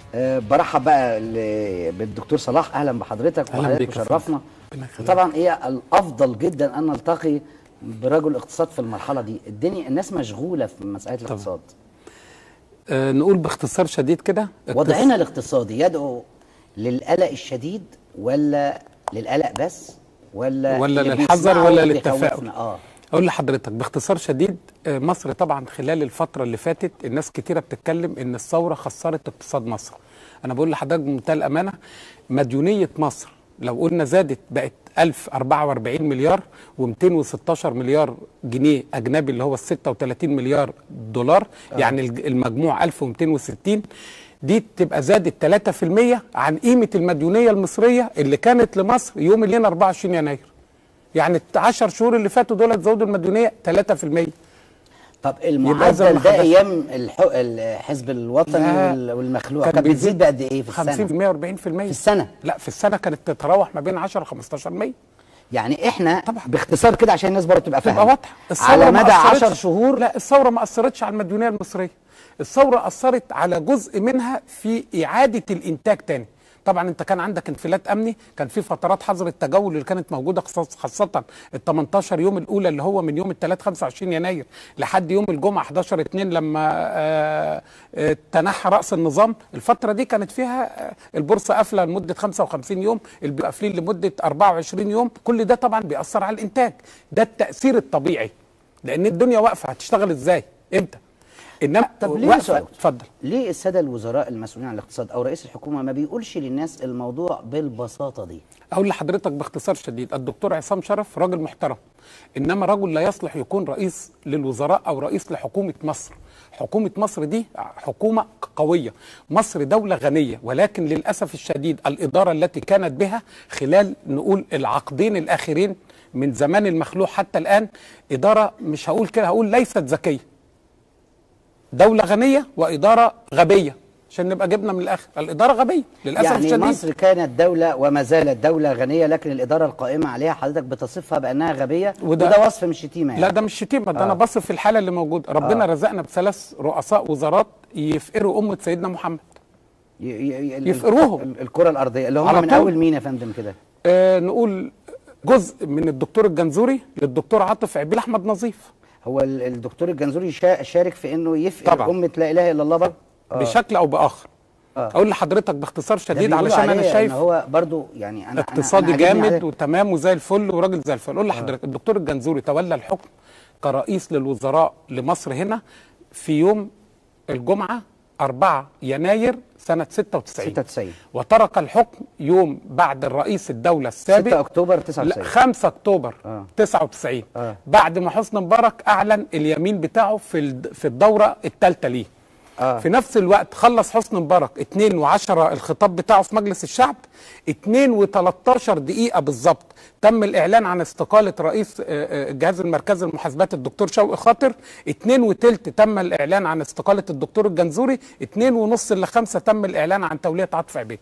أه برحب بقى ل- بالدكتور صلاح اهلا بحضرتك أهلا وحضرتك بيك يا مشرفنا ربنا يخليك. طبعا هي الافضل جدا ان نلتقي برجل اقتصاد في المرحله دي الدنيا الناس مشغوله في مساله الاقتصاد آه نقول باختصار شديد كده اقتص- وضعنا الاقتصادي يدعو للقلق الشديد ولا للقلق بس ولا ولا اللي للحذر بنسمعه ولا اللي للتفاؤل؟ بيخوفنا؟ اه اقول لحضرتك باختصار شديد آه، مصر طبعا خلال الفتره اللي فاتت الناس كتيره بتتكلم ان الثوره خسرت اقتصاد مصر انا بقول لحضرتك بمنتهى الامانه مديونيه مصر لو قلنا زادت بقت 1044 مليار و216 مليار جنيه اجنبي اللي هو ال 36 مليار دولار آه. يعني الج- المجموع 1260 دي تبقى زادت 3% عن قيمه المديونيه المصريه اللي كانت لمصر يوم اللي 24 يناير يعني ال 10 شهور اللي فاتوا دول زودوا المديونيه 3% طب زي المعدل ما ده حضرتك- ايام الح- الحزب الوطني لا. وال- والمخلوع كان كانت بيزيد بتزيد بقد ايه في 50 السنه 40% في السنه لا في السنه كانت تتراوح ما بين 10 15 100 يعني احنا طبعا. باختصار كده عشان الناس برضه تبقى تبقى فاهمه واضحه الثورة على ما مدى أثرتش- 10 شهور لا الثوره ما اثرتش على المديونيه المصريه الثوره اثرت على جزء منها في اعاده الانتاج تاني طبعا انت كان عندك انفلات امني كان في فترات حظر التجول اللي كانت موجوده خاص- خاصه ال 18 يوم الاولى اللي هو من يوم الثلاث 25 يناير لحد يوم الجمعه 11 2 لما آه، آه، تنحى راس النظام الفتره دي كانت فيها آه، البورصه قافله لمده 55 يوم البيوت قافلين لمده 24 يوم كل ده طبعا بيأثر على الانتاج ده التأثير الطبيعي لان الدنيا واقفه هتشتغل ازاي امتى انما طب ليه واقفة- سؤال؟ اتفضل ليه الساده الوزراء المسؤولين عن الاقتصاد او رئيس الحكومه ما بيقولش للناس الموضوع بالبساطه دي اقول لحضرتك باختصار شديد الدكتور عصام شرف راجل محترم انما رجل لا يصلح يكون رئيس للوزراء او رئيس لحكومه مصر حكومه مصر دي حكومه قويه مصر دوله غنيه ولكن للاسف الشديد الاداره التي كانت بها خلال نقول العقدين الاخرين من زمان المخلوع حتى الان اداره مش هقول كده هقول ليست ذكيه دوله غنيه واداره غبيه عشان نبقى جبنا من الاخر الاداره غبيه للاسف يعني الشديد مصر كانت دوله وما زالت دوله غنيه لكن الاداره القائمه عليها حضرتك بتصفها بانها غبيه وده, وده- وده وصف مش شتيمه يعني لا ده مش شتيمه ده انا بصف في الحاله اللي موجوده ربنا آه. رزقنا بثلاث رؤساء وزارات يفقروا امه سيدنا محمد ي- ي- ال- يفقروهم. ال- الكره الارضيه اللي هم على من طول. اول مين يا فندم كده آه نقول جزء من الدكتور الجنزوري للدكتور عاطف عبيل احمد نظيف هو ال- الدكتور الجنزوري شا- شارك في انه يفقر طبعا. امه لا اله الا الله برضه آه. بشكل او باخر آه. اقول لحضرتك باختصار ده شديد بيقولوا علشان انا عليه شايف ان هو برضه يعني انا اقتصادي أنا أنا عاجبني جامد عليه. وتمام وزي الفل وراجل زي الفل اقول لحضرتك الدكتور الجنزوري تولى الحكم كرئيس للوزراء لمصر هنا في يوم الجمعه 4 يناير سنه 96 96 وترك الحكم يوم بعد الرئيس الدولة 6 السابق اكتوبر لا 99 5 اكتوبر آه. 99 آه. بعد ما حسني مبارك اعلن اليمين بتاعه في الد- في الدوره الثالثه ليه آه. في نفس الوقت خلص حسني مبارك 2 و10 الخطاب بتاعه في مجلس الشعب 2 و13 دقيقه بالظبط تم الاعلان عن استقاله رئيس آه، آه، الجهاز المركزي للمحاسبات الدكتور شوقي خاطر 2 وتلت تم الاعلان عن استقاله الدكتور الجنزوري 2 ونص ل 5 تم الاعلان عن توليه عاطف عبيد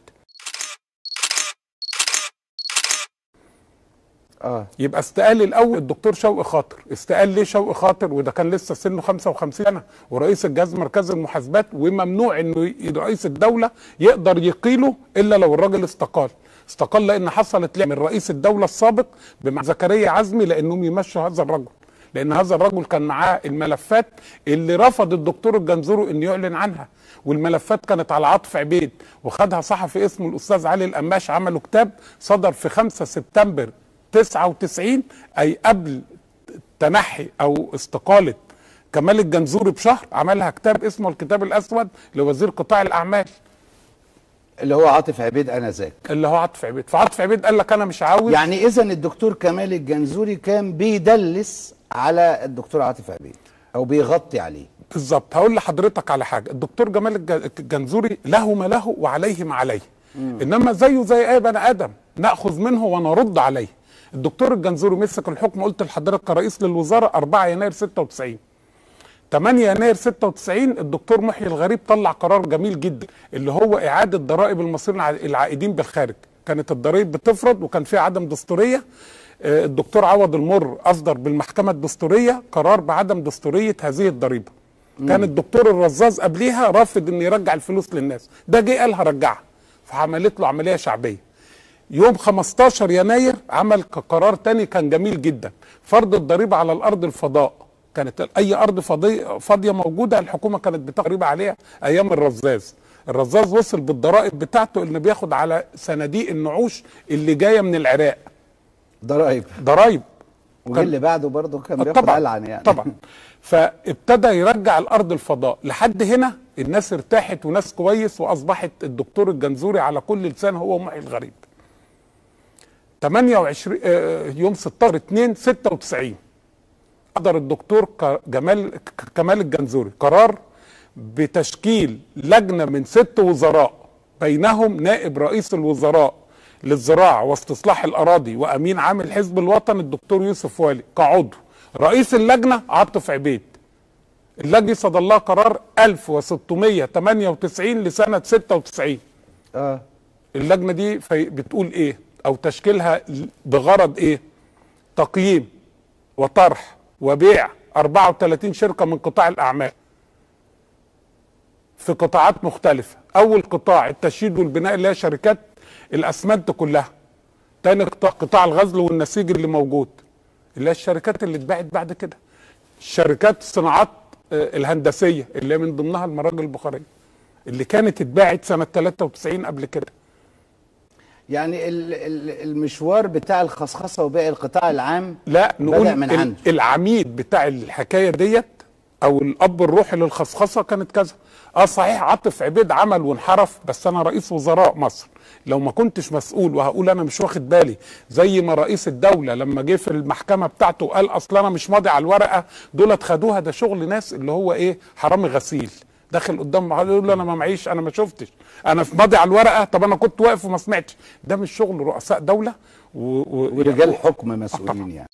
اه يبقى استقال الاول الدكتور شوقي خاطر استقال ليه شوقي خاطر وده كان لسه سنه 55 سنه ورئيس الجهاز المركزي للمحاسبات وممنوع انه ي- رئيس الدوله يقدر يقيله الا لو الراجل استقال استقال لان حصلت ليه من رئيس الدوله السابق بمع زكريا عزمي لانهم يمشوا هذا الرجل لان هذا الرجل كان معاه الملفات اللي رفض الدكتور الجنزوري انه يعلن عنها والملفات كانت على عاطف عبيد وخدها صحفي اسمه الاستاذ علي القماش عملوا كتاب صدر في 5 سبتمبر 99 اي قبل تنحي او استقاله كمال الجنزوري بشهر عملها كتاب اسمه الكتاب الاسود لوزير قطاع الاعمال اللي هو عاطف عبيد انذاك اللي هو عاطف عبيد فعاطف عبيد قال لك انا مش عاوز يعني اذا الدكتور كمال الجنزوري كان بيدلس على الدكتور عاطف عبيد او بيغطي عليه بالظبط هقول لحضرتك على حاجه الدكتور جمال الج- الجنزوري له ما له وعليه ما عليه انما زيه زي اي بني ادم ناخذ منه ونرد عليه الدكتور الجنزوري مسك الحكم قلت لحضرتك كرئيس للوزاره 4 يناير 96 8 يناير 96 الدكتور محيي الغريب طلع قرار جميل جدا اللي هو اعاده ضرائب المصريين الع- العائدين بالخارج كانت الضرائب بتفرض وكان فيها عدم دستوريه آه، الدكتور عوض المر اصدر بالمحكمه الدستوريه قرار بعدم دستوريه هذه الضريبه كان الدكتور الرزاز قبليها رافض انه يرجع الفلوس للناس ده جه قال هرجعها فعملت له عمليه شعبيه يوم 15 يناير عمل ك- قرار تاني كان جميل جدا فرض الضريبه على الارض الفضاء كانت اي ارض فاضيه فاضيه موجوده الحكومه كانت بتاخد ضريبه عليها ايام الرزاز الرزاز وصل بالضرائب بتاعته انه بياخد على صناديق النعوش اللي جايه من العراق ضرائب ضرائب وجه اللي بعده برضه كان بياخد طبعا ألعن يعني طبعا فابتدى يرجع الارض الفضاء لحد هنا الناس ارتاحت وناس كويس واصبحت الدكتور الجنزوري على كل لسان هو محي الغريب 28 آه، يوم 16 2 96 قدر الدكتور ك- جمال ك- كمال الجنزوري قرار بتشكيل لجنه من ست وزراء بينهم نائب رئيس الوزراء للزراعه واستصلاح الاراضي وامين عام الحزب الوطني الدكتور يوسف والي كعضو رئيس اللجنه عاطف عبيد اللجنه صدر لها قرار 1698 لسنه 96 اه اللجنه دي في بتقول ايه او تشكيلها بغرض ايه تقييم وطرح وبيع 34 شركه من قطاع الاعمال في قطاعات مختلفه اول قطاع التشييد والبناء اللي هي شركات الاسمنت كلها تاني قطاع قطاع الغزل والنسيج اللي موجود اللي هي الشركات اللي اتباعت بعد كده شركات الصناعات آه، الهندسيه اللي هي من ضمنها المراجل البخاريه اللي كانت اتباعت سنه 93 قبل كده يعني ال- ال- المشوار بتاع الخصخصه وبيع القطاع العام لا نقول بدأ من ال- عنده. العميد بتاع الحكايه ديت او الاب الروحي للخصخصه كانت كذا اه صحيح عاطف عبيد عمل وانحرف بس انا رئيس وزراء مصر لو ما كنتش مسؤول وهقول انا مش واخد بالي زي ما رئيس الدوله لما جه في المحكمه بتاعته قال اصل انا مش ماضي على الورقه دولت خدوها ده شغل ناس اللي هو ايه حرامي غسيل داخل قدام محل يقول له انا ما معيش انا ما شفتش انا في ماضي على الورقه طب انا كنت واقف وما سمعتش ده مش شغل رؤساء دوله و... و... ورجال حكم مسؤولين يعني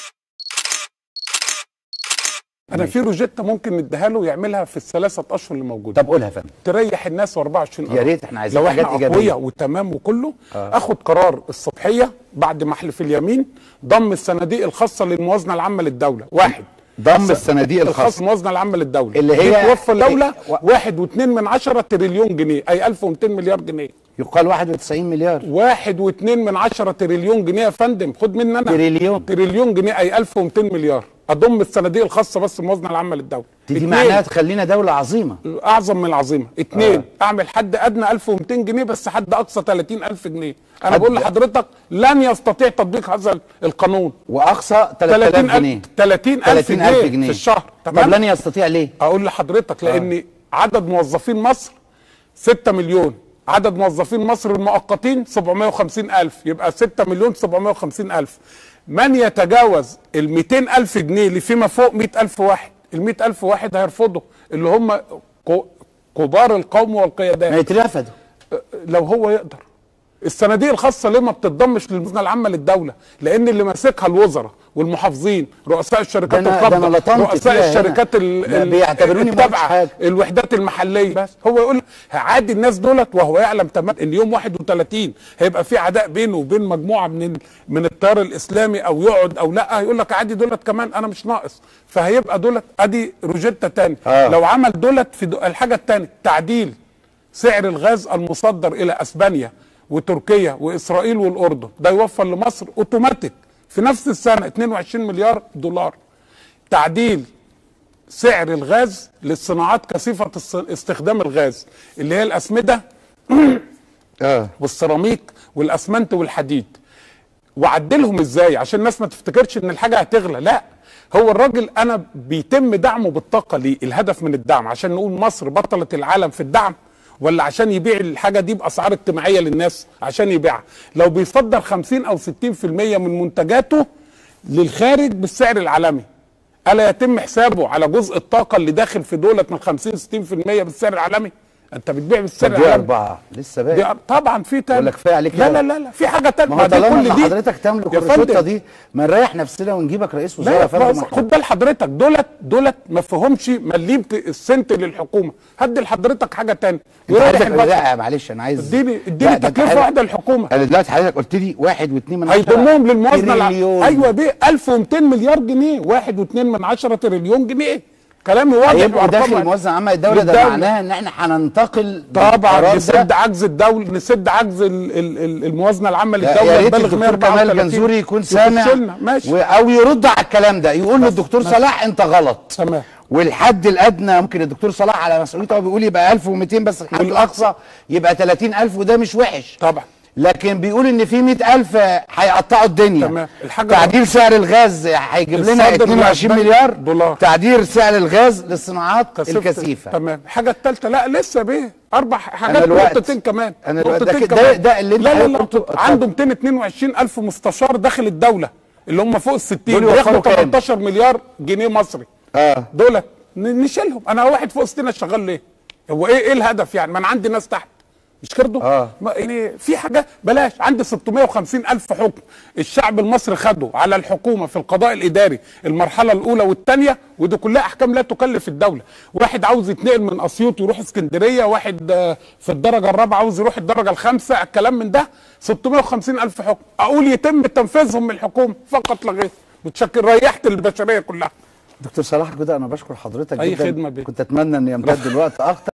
انا في روجيتا ممكن نديها له يعملها في الثلاثه اشهر اللي موجوده طب قولها يا فندم تريح الناس و24 يا ريت احنا عايزين لو حاجات احنا إيجابية. اقوياء وتمام وكله آه. اخد قرار الصبحيه بعد محلف اليمين ضم الصناديق الخاصه للموازنه العامه للدوله واحد ضم الصناديق الخاص الخاصه الموازنه العامه للدوله اللي دي هي- توفر الدوله و- واحد واتنين من عشرة تريليون جنيه اي 1200 مليار جنيه يقال 91 مليار واحد واتنين من عشرة تريليون جنيه يا فندم خد مني انا تريليون. تريليون جنيه اي 1200 مليار اضم الصناديق الخاصه بس الموازنه العامه للدوله دي, دي اتنين. معناها تخلينا دوله عظيمه اعظم من العظيمه اتنين آه. اعمل حد ادنى 1200 جنيه بس حد اقصى 30000 جنيه انا حد- بقول لحضرتك لن يستطيع تطبيق هذا القانون واقصى 3000 جنيه 30000 30000 جنيه, جنيه في الشهر طب تمام لن يستطيع ليه اقول لحضرتك لان عدد موظفين مصر 6 مليون عدد موظفين مصر المؤقتين 750 ألف يبقى 6 مليون 750 ألف من يتجاوز ال 200 ألف جنيه اللي فيما فوق 100 ألف واحد ال 100 ألف واحد هيرفضوا اللي هم كو- كبار القوم ما والقيادات يترفدوا لو هو يقدر الصناديق الخاصة ليه ما بتتضمش للموازنة العامة للدولة؟ لأن اللي ماسكها الوزراء والمحافظين، رؤساء الشركات ده أنا- الخاصة، ده أنا لطمت رؤساء فيها هنا. الشركات ال- ده ال- بيعتبروني ما قلتش التابعة حاجة. الوحدات المحليه بس هو يقول عادي الناس دولت وهو يعلم تمام ان يوم 31 هيبقى في عداء بينه وبين مجموعه من ال- من التيار الاسلامي او يقعد او لا يقول لك عادي دولت كمان انا مش ناقص فهيبقى دولت ادي روجيتا تاني آه. لو عمل دولت في دو الحاجه التانيه تعديل سعر الغاز المصدر الى اسبانيا وتركيا واسرائيل والاردن ده يوفر لمصر اوتوماتيك في نفس السنه 22 مليار دولار تعديل سعر الغاز للصناعات كثيفة الص- استخدام الغاز اللي هي الأسمدة اه والسيراميك والأسمنت والحديد وعدلهم ازاي عشان الناس ما تفتكرش ان الحاجة هتغلى لا هو الراجل انا بيتم دعمه بالطاقة ليه الهدف من الدعم عشان نقول مصر بطلة العالم في الدعم ولا عشان يبيع الحاجة دي بأسعار اجتماعية للناس عشان يبيعها لو بيصدر 50 أو 60% من منتجاته للخارج بالسعر العالمي الا يتم حسابه على جزء الطاقه اللي داخل في دولة من 50 60% بالسعر العالمي انت بتبيع بالسعر طب دي العالمي اربعه لسه دي باقي طبعا في تاني ولا كفاية عليك لا كده؟ لا لا لا في حاجه تانية ما هو ده طالما كل إن دي حضرتك تملك يا الروشته فندم، دي ما نريح نفسنا ونجيبك رئيس وزراء لا يا فندم ما- خد بال حضرتك دولت دولت ما فيهمش مليم السنت للحكومه هدي لحضرتك حاجه تانية انت يريح حضرتك البشر لا معلش انا عايز اديني لا، اديني ده أنت تكلفه حضرتك- واحده للحكومه انا دلوقتي حضرتك قلت لي واحد واثنين من عشرة هيضمهم للموازنه الع- تريليون. ايوه بيه 1200 مليار جنيه واحد واتنين من عشرة تريليون جنيه كلامي واضح هيبقوا وأرقامه داخل موازنه عامه الدوله ده للدولة. معناها ان احنا هننتقل طبعا بالقرار ده نسد عجز الدولة نسد عجز ال- ال- ال- الموازنه العامه يا للدوله يا ريت يبلغ الدكتور 134 كمال جنزوري يكون يخش سامع لنا. ماشي و- او يرد على الكلام ده يقول للدكتور صلاح انت غلط تمام والحد الادنى ممكن الدكتور صلاح على مسؤوليته هو بيقول يبقى 1200 بس الحد الاقصى يبقى 30000 وده مش وحش طبعا لكن بيقول ان في 100000 هيقطعوا الدنيا تمام. الحاجة تعديل سعر الغاز هيجيب لنا الصادر 22 للبنك مليار دولار. تعديل سعر الغاز للصناعات كثيفة. الكثيفه تمام الحاجه الثالثه لا لسه بيه اربع حاجات أنا الوقت- نقطتين كمان أنا الوقت- ده نقطتين كده- كمان. ده اللي أنت لا لا حضرتك لا قلته. اتفضل. عنده 222 الف مستشار داخل الدوله اللي هم فوق ال 60 دول يوفروا بياخدوا كام؟ 18 مليار جنيه مصري اه دول ن- نشيلهم انا واحد فوق 60 شغال ليه هو ايه ايه الهدف يعني ما انا عندي ناس تحت مش كده آه. ما- يعني في حاجه بلاش عندي 650 الف حكم الشعب المصري خده على الحكومه في القضاء الاداري المرحله الاولى والثانيه ودي كلها احكام لا تكلف الدوله واحد عاوز يتنقل من اسيوط ويروح اسكندريه واحد آه، في الدرجه الرابعه عاوز يروح الدرجه الخامسه الكلام من ده 650 الف حكم اقول يتم تنفيذهم من الحكومه فقط لا غير متشكر ريحت البشريه كلها دكتور صلاح كده انا بشكر حضرتك أي جدا خدمة بيه. كنت اتمنى ان يمتد الوقت اكتر